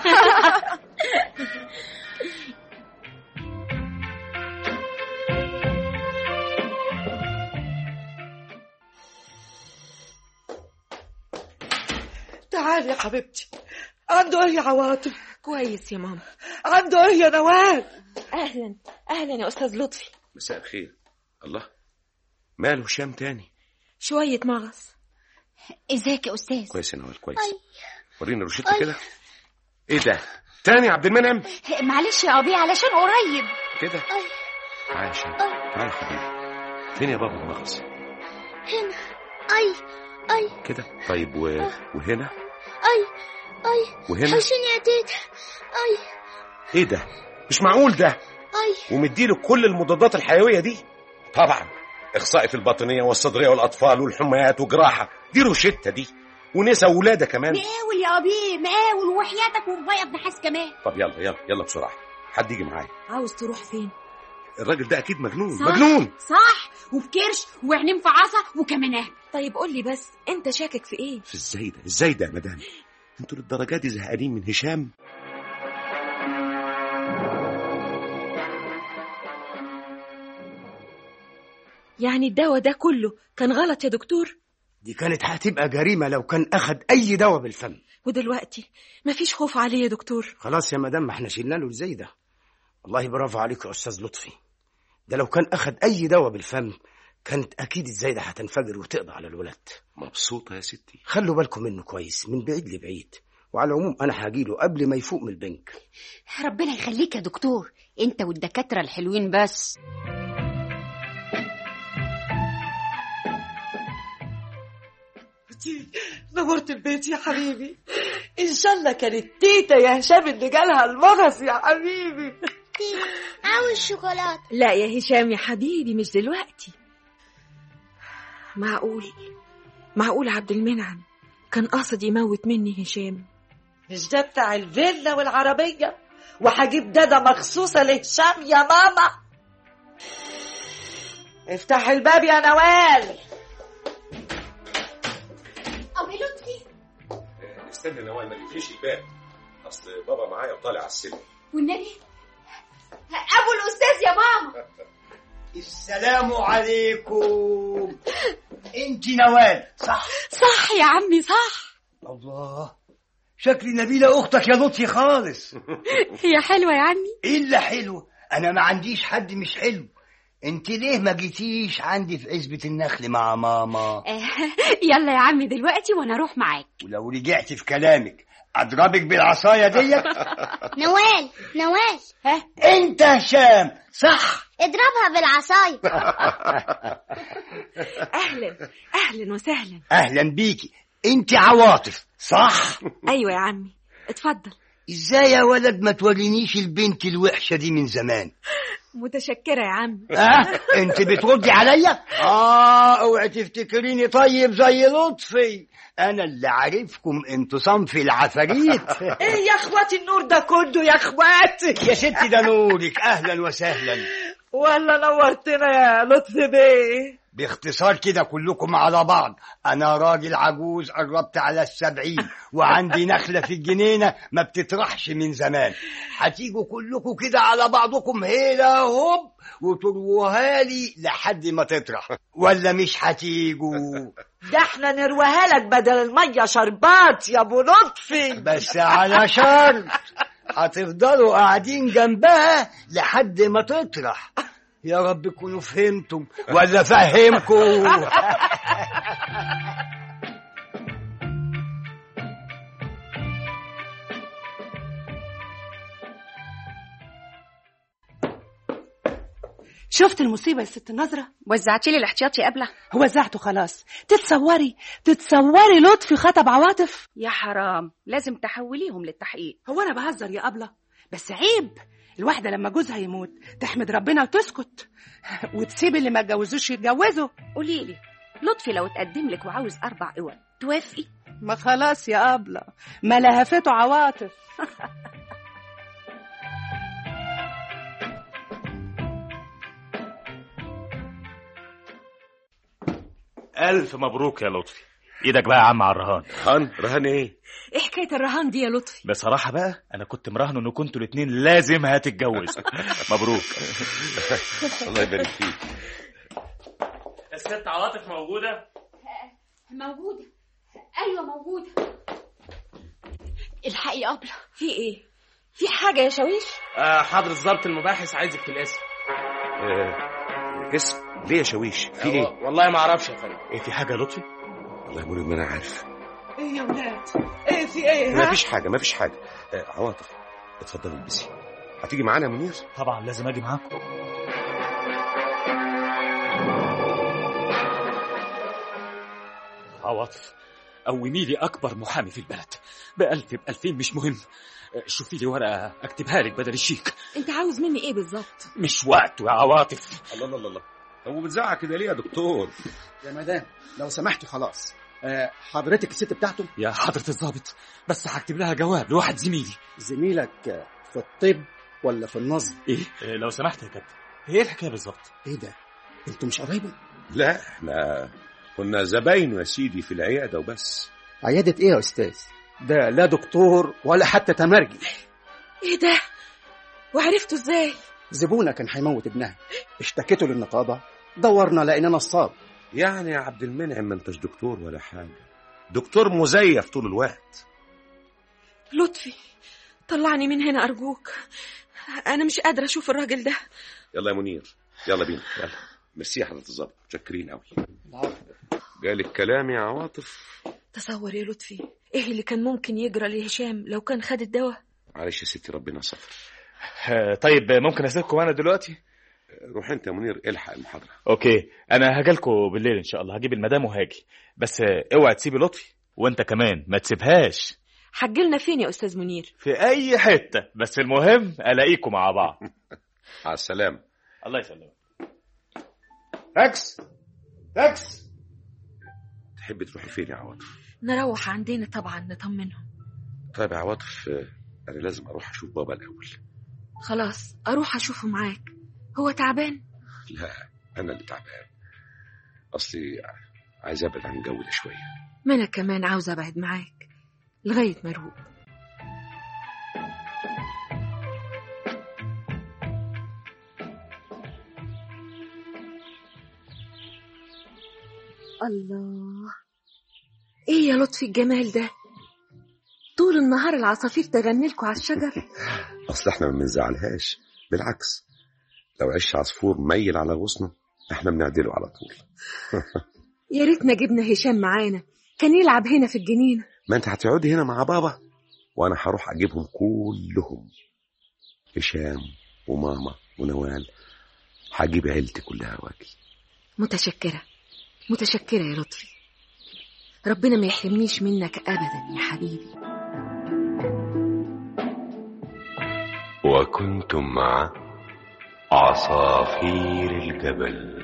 تعالي يا حبيبتي عنده ايه يا عواطف كويس يا ماما عنده ايه يا نوال أهلا أهلا يا أستاذ لطفي مساء الخير الله ماله هشام تاني شوية مغص ازيك يا استاذ كويس يا نوال كويس وريني روشته كده ايه ده تاني يا عبد المنعم معلش يا ابي علشان قريب كده تعالى يا هشام تعالى يا حبيبي فين يا بابا المغص هنا اي اي كده طيب و... وهنا اي اي وهنا؟ حشين يا تيتا اي ايه ده مش معقول ده اي ومديله كل المضادات الحيويه دي طبعا اخصائي في الباطنيه والصدريه والاطفال والحميات وجراحه دي روشته دي ونسا ولاده كمان مقاول يا ابي مقاول وحياتك ومبيض نحاس كمان طب يلا يلا يلا بسرعه حد يجي معايا عاوز تروح فين الراجل ده اكيد مجنون صح مجنون صح وبكرش وعينين في عصا وكمان اهبل طيب قول لي بس انت شاكك في ايه في ازاي ده ازاي ده يا مدام انتوا للدرجه دي زهقانين من هشام يعني الدواء ده كله كان غلط يا دكتور دي كانت هتبقى جريمة لو كان أخد أي دواء بالفم ودلوقتي مفيش خوف عليه يا دكتور خلاص يا مدام ما احنا شلنا له ازاي ده والله برافو عليك يا أستاذ لطفي ده لو كان أخد أي دواء بالفم كانت أكيد ازاي ده هتنفجر وتقضي على الولد مبسوطه يا ستي خلوا بالكم منه كويس من بعيد لبعيد وعلى العموم أنا هجيله قبل ما يفوق من البنك ربنا يخليك يا دكتور انت والدكاتره الحلوين بس نورت البيت يا حبيبي ان شاء الله كانت تيتا يا هشام اللي جالها المغص يا حبيبي عاوز شوكولاته لا يا هشام يا حبيبي مش دلوقتي معقول معقول عبد المنعم كان قاصد يموت مني هشام مش ده بتاع الفيلا والعربية وهجيب دادا مخصوصة لهشام يا ماما افتح الباب يا نوال أبي لطفي استنى نوال ما تقفليش الباب اصل بابا معايا وطالع على السلم والنبي أبو الأستاذ يا ماما السلام عليكم انت نوال صح صح يا عمي صح الله شكلي نبيلة أختك يا لطفي خالص هي حلوة يا عمي إلا حلو أنا ما عنديش حد مش حلو انت ليه ما جيتيش عندي في عزبة النخل مع ماما يلا يا عمي دلوقتي وانا اروح معاك ولو رجعت في كلامك اضربك بالعصاية ديت نوال نوال ها انت هشام صح اضربها بالعصاية اهلا اهلا وسهلا اهلا بيكي انت عواطف صح ايوه يا عمي اتفضل ازاي يا ولد ما تورينيش البنت الوحشة دي من زمان متشكرة يا عمي اه انت بتردي عليا اه اوعي تفتكريني طيب زي لطفي انا اللي عارفكم انتوا صنف العفاريت ايه يا اخواتي النور ده كله يا اخواتي يا ستي ده نورك اهلا وسهلا ولا نورتنا يا لطفي بيه باختصار كده كلكم على بعض انا راجل عجوز قربت على السبعين وعندي نخلة في الجنينة ما بتطرحش من زمان هتيجوا كلكم كده على بعضكم هيلا هوب وتروها لي لحد ما تطرح ولا مش هتيجوا ده احنا نرويها لك بدل المية شربات يا ابو لطفي بس على شرط هتفضلوا قاعدين جنبها لحد ما تطرح يا رب تكونوا فهمتم ولا فهمكم شفت المصيبة يا ست نظرة وزعتي لي الاحتياطي قبله وزعته خلاص تتصوري تتصوري لطفي خطب عواطف يا حرام لازم تحوليهم للتحقيق هو انا بهزر يا أبلة بس عيب الواحدة لما جوزها يموت تحمد ربنا وتسكت وتسيب اللي ما اتجوزوش يتجوزوا قولي لي لطفي لو اتقدم لك وعاوز اربع اوض توافقي ما خلاص يا أبلة ما لهفته عواطف ألف مبروك يا لطفي إيدك بقى يا عم على الرهان رهان رهان ايه ايه حكاية الرهان دي يا لطفي بصراحة بقى أنا كنت مراهنه إن كنتوا الاتنين لازم هتتجوزوا مبروك الله يبارك فيك الست عواطف موجودة موجودة أيوة موجودة الحقي يا أبلة في ايه في حاجة يا شاويش آه حضرة ضابط المباحث عايزك في الاسم آه، اسم ليه يا شويش في ايه والله ما اعرفش يا فندم إيه في حاجة يا لطفي والله يا منى ما انا عارف ايه يا ولاد ايه في ايه ما ها فيش حاجه ما فيش حاجه آه، عواطف اتفضلي البسي هتيجي معانا يا منير طبعا لازم أجي معاكم عواطف قومي لي اكبر محامي في البلد بألف بألفين مش مهم شوفي لي ورقه اكتبها لك بدل الشيك انت عاوز مني ايه بالظبط مش وقته يا عواطف الله الله الله الله هو بتزعق كده ليه يا دكتور يا مدام لو سمحتي خلاص آه حضرتك الست بتاعته يا حضرة الضابط بس هكتب لها جواب لواحد زميلي زميلك آه، في الطب ولا في النظم ايه إيه لو سمحت يا كابتن هي إيه الحكاية بالظبط ايه ده انتوا مش قرايبه لا احنا كنا زباينه يا سيدي في العياده وبس عيادة ايه يا استاذ ده لا دكتور ولا حتى تمرجي ايه ده وعرفته ازاي زبونة كان هيموت ابنها اشتكيته للنقابة دورنا لقينا نصاب يعني يا عبد المنعم ما انتش دكتور ولا حاجه دكتور مزيف طول الوقت لطفي طلعني من هنا ارجوك انا مش قادرة اشوف الراجل ده يلا يا منير يلا بينا يلا ميرسي يا حضره الظابط متشكرين قوي جالك كلام يا عواطف تصور يا لطفي ايه اللي كان ممكن يجرى لهشام لو كان خد الدواء معلش يا ستي ربنا ستر آه، طيب ممكن أسيبكم أنا دلوقتي روح انت يا منير الحق المحاضره أوكي أنا هاجيلكوا بالليل إن شاء الله هجيب المدام وهاجي بس آه، اوعى تسيبي لطفي وأنت كمان ما تسيبهاش حجلنا فين يا استاذ منير في أي حتة بس المهم ألاقيكم مع بعض على السلامه الله يسلمك تاكس تاكس تحبي تروحي فين يا عواطف نروح عندنا طبعا نطمنهم طيب يا عواطف آه، انا لازم اروح اشوف بابا الاول خلاص اروح اشوفه معاك هو تعبان لا انا اللي تعبان اصلي عايز ابعد عن الجو ده شويه ما انا كمان عاوزه ابعد معاك لغايه ما اروق الله ايه يا لطفي الجمال ده طول النهار العصافير تغني لكم على الشجر اصل احنا ما بنزعلهاش بالعكس لو عش عصفور ميل على غصنه احنا بنعدله على طول يا ريتنا جبنا هشام معانا كان يلعب هنا في الجنينه ما انت هتقعدي هنا مع بابا وانا هروح اجيبهم كلهم هشام وماما ونوال هجيب عيلتي كلها واجي متشكره متشكره يا لطفي ربنا ما يحرمنيش منك ابدا يا حبيبي وكنتم مع عصافير الجبل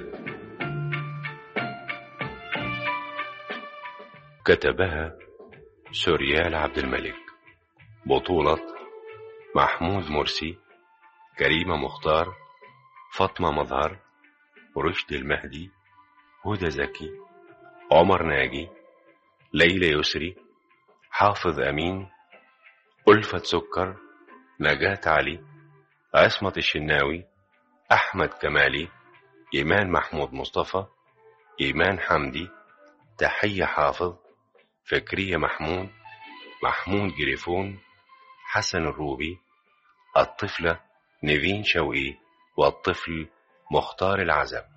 كتبها سوريال عبد الملك بطولة محمود مرسي كريمة مختار فاطمة مظهر رشد المهدي هدى زكي عمر ناجي ليلى يسري حافظ أمين ألفة سكر نجاة علي عصمت الشناوي أحمد كمالي إيمان محمود مصطفى إيمان حمدي تحية حافظ فكرية محمود محمود جريفون حسن الروبي الطفلة نيفين شوقي والطفل مختار العزب